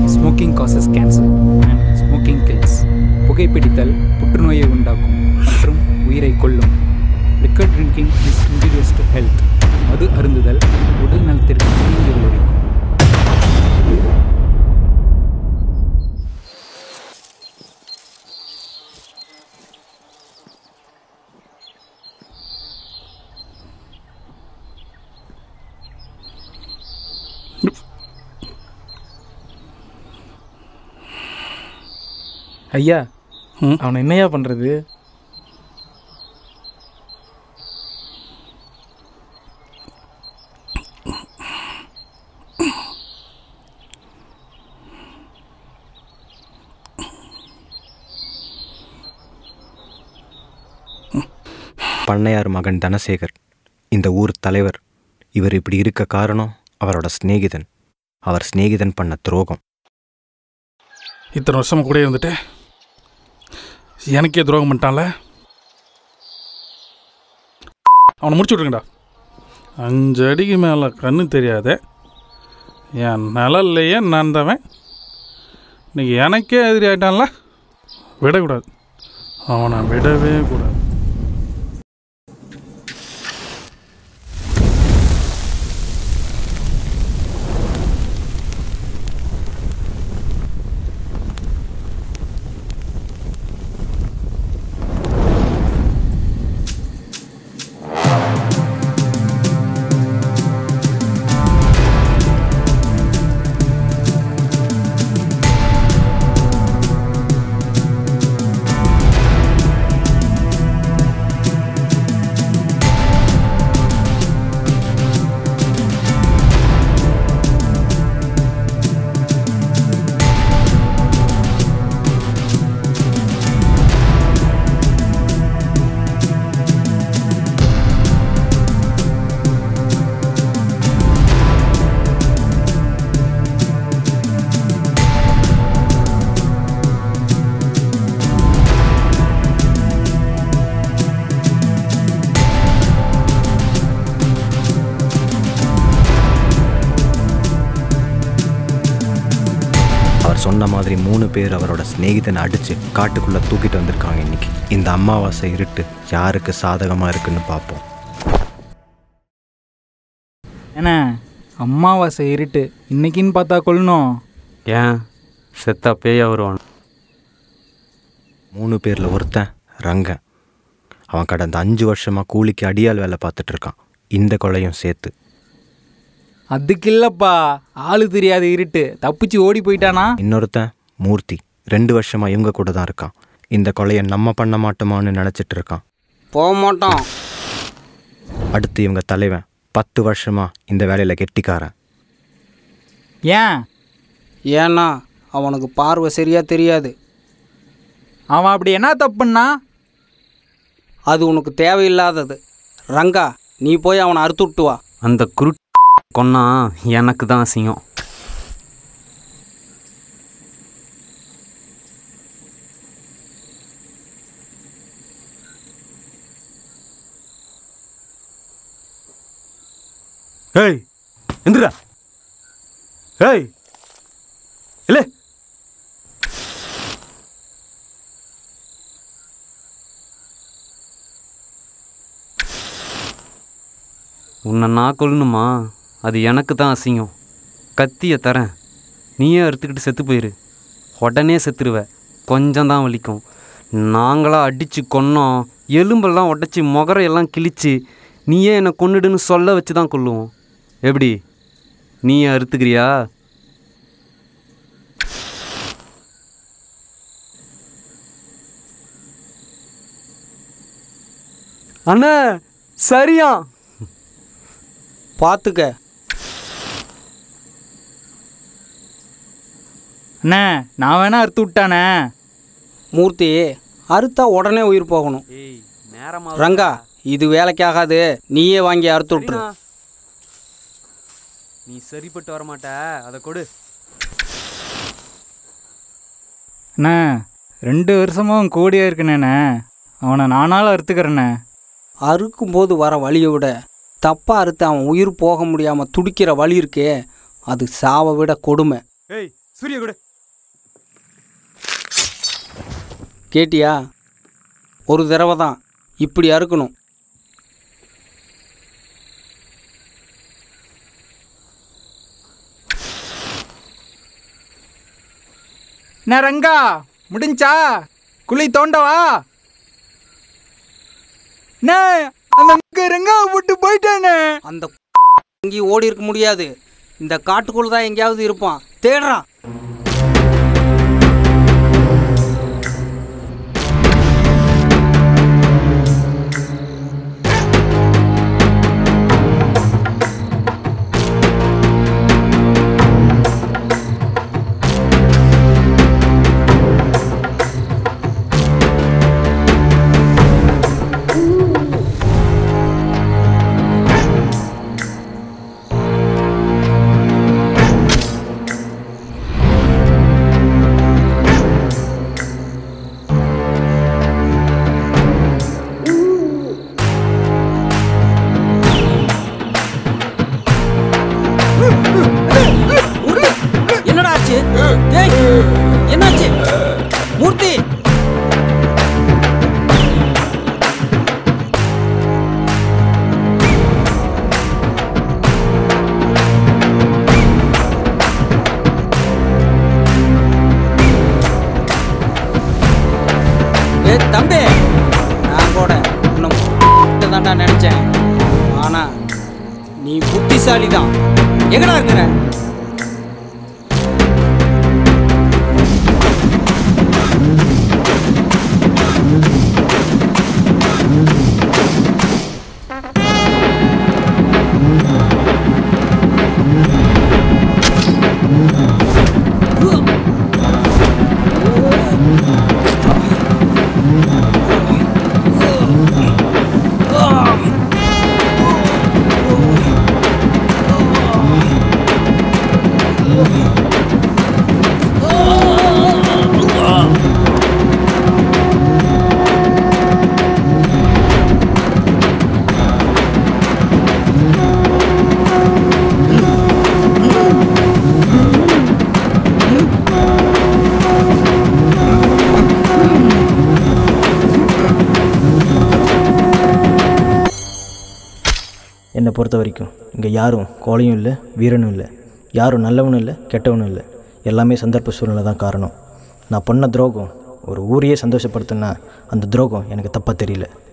Smoking causes cancer and smoking kills புகைப்பிடித்தல் புற்றுநோயை உண்டாக்கும் மற்றும் உயிரை கொல்லும் liquor drinking is injurious to health மது அருந்துதல் உடல் நலத்திற்கு தீங்கு விளைவிக்கும் ஐயா ம்? அவனை என்னையா பண்ணுறது பண்ணையார் மகன் தனசேகர் இந்த ஊர் தலைவர் இவர் இப்படி இருக்க காரணம் அவரோட சிநேகிதன் அவர் சிநேகிதன் பண்ண துரோகம் இத்தனை வருஷமா கூட இருந்துட்டு எனக்கே துரோகம் பண்ணிட்டான்ல அவனை முடிச்சு விட்ருங்கடா அஞ்சு அடிக்கு மேலே கண்ணு தெரியாத என் நிழல்லையே நந்தவன் இன்னைக்கு எனக்கே எதிரி ஆயிட்டான்ல விடக்கூடாது அவனை விடவே கூடாது அவர் சொன்ன மாதிரி மூணு பேர் அவரோட சிநேகிதனை அடித்து காட்டுக்குள்ளே தூக்கிட்டு வந்திருக்காங்க இன்னைக்கு இந்த அமாவாசை இருட்டு யாருக்கு சாதகமாக இருக்குன்னு பார்ப்போம் ஏன்னா அம்மாவாசை இருட்டு இன்னைக்குன்னு பார்த்தா கொல்லணும் ஏன் செத்தா பேயா வருவான் மூணு பேரில் ஒருத்தன் ரங்கன் அவன் கடந்த அஞ்சு வருஷமாக கூலிக்கு அடியால் வேலை பார்த்துட்டு இருக்கான் இந்த கொலையும் சேர்த்து அதுக்கு இல்லைப்பா ஆளு தெரியாத இருட்டு தப்பிச்சு ஓடி போயிட்டானா இன்னொருத்தன் மூர்த்தி ரெண்டு வருஷமாக இவங்க கூட தான் இருக்கான் இந்த கொலையை நம்ம பண்ண மாட்டோமான்னு நினச்சிட்டு இருக்கான் போக மாட்டோம் அடுத்து இவங்க தலைவன் பத்து வருஷமாக இந்த வேலையில் கெட்டிக்காரன் ஏன் ஏன்னா அவனுக்கு பார்வை சரியா தெரியாது அவன் அப்படி என்ன தப்புன்னா அது உனக்கு தேவையில்லாதது ரங்கா நீ போய் அவனை அறுத்து விட்டு வா அந்த குரு கொன்னா எனக்கு தான் அசிங்கம் ஏய் எந்திரா ஏய் இல்லை உன்னை நான் கொல்லணுமா அது எனக்கு தான் அசிங்கம் கத்தியை தரேன் நீயே அறுத்துக்கிட்டு செத்து போயிரு உடனே செத்துருவ கொஞ்சம் தான் வலிக்கும் நாங்களாம் அடித்து கொன்னோம் எலும்பெல்லாம் உடச்சி முகரையெல்லாம் கிழிச்சு நீயே என்னை கொன்னுடுன்னு சொல்ல வச்சு தான் கொல்லுவோம் எப்படி நீயே அறுத்துக்கிறியா அண்ணா சரியா பார்த்துக்க அண்ணே நான் வேணா அறுத்து விட்டானே மூர்த்தி அறுத்தா உடனே உயிர் போகணும் ஏய் நேரமா ரங்கா இது வேலைக்காகாது நீயே வாங்கி அறுத்து விட்டுரு நீ சரிப்பட்டு வர மாட்ட அதை கொடு அண்ணே ரெண்டு வருஷமும் கோடியாக இருக்கணேண்ணே அவனை நானாலும் அறுத்துக்கிறேண்ணே அறுக்கும்போது வர வலியை விட தப்பா அறுத்து அவன் உயிர் போக முடியாமல் துடிக்கிற வலி இருக்கே அது சாவை விட கொடுமை ஏய் சூரிய கூட கேட்டியா ஒரு தடவை தான் இப்படி அறுக்கணும் நான் ரங்கா முடிஞ்சா குழி தோண்டவா அண்ணே, அந்த முக்கு ரங்காவை விட்டு போயிட்டானே அந்த எங்கேயும் ஓடி இருக்க முடியாது இந்த காட்டுக்குள்ள தான் எங்கேயாவது இருப்பான் தேடுறான் என்னடா ஆச்சு டேய் என்னாச்சு மூர்த்தி ஏ தம்பி நான் கூட இன்னும் தான்டா நினைச்சேன் ஆனா நீ புத்திசாலி தான் எங்கடா இருக்கிற என்னை பொறுத்த வரைக்கும் இங்கே யாரும் கோழையும் இல்லை வீரனும் இல்லை யாரும் நல்லவனும் இல்லை கெட்டவனும் இல்லை எல்லாமே சந்தர்ப்ப சூழ்நிலை தான் காரணம் நான் பண்ண துரோகம் ஒரு ஊரையே சந்தோஷப்படுத்தினா அந்த துரோகம் எனக்கு தப்பாக தெரியல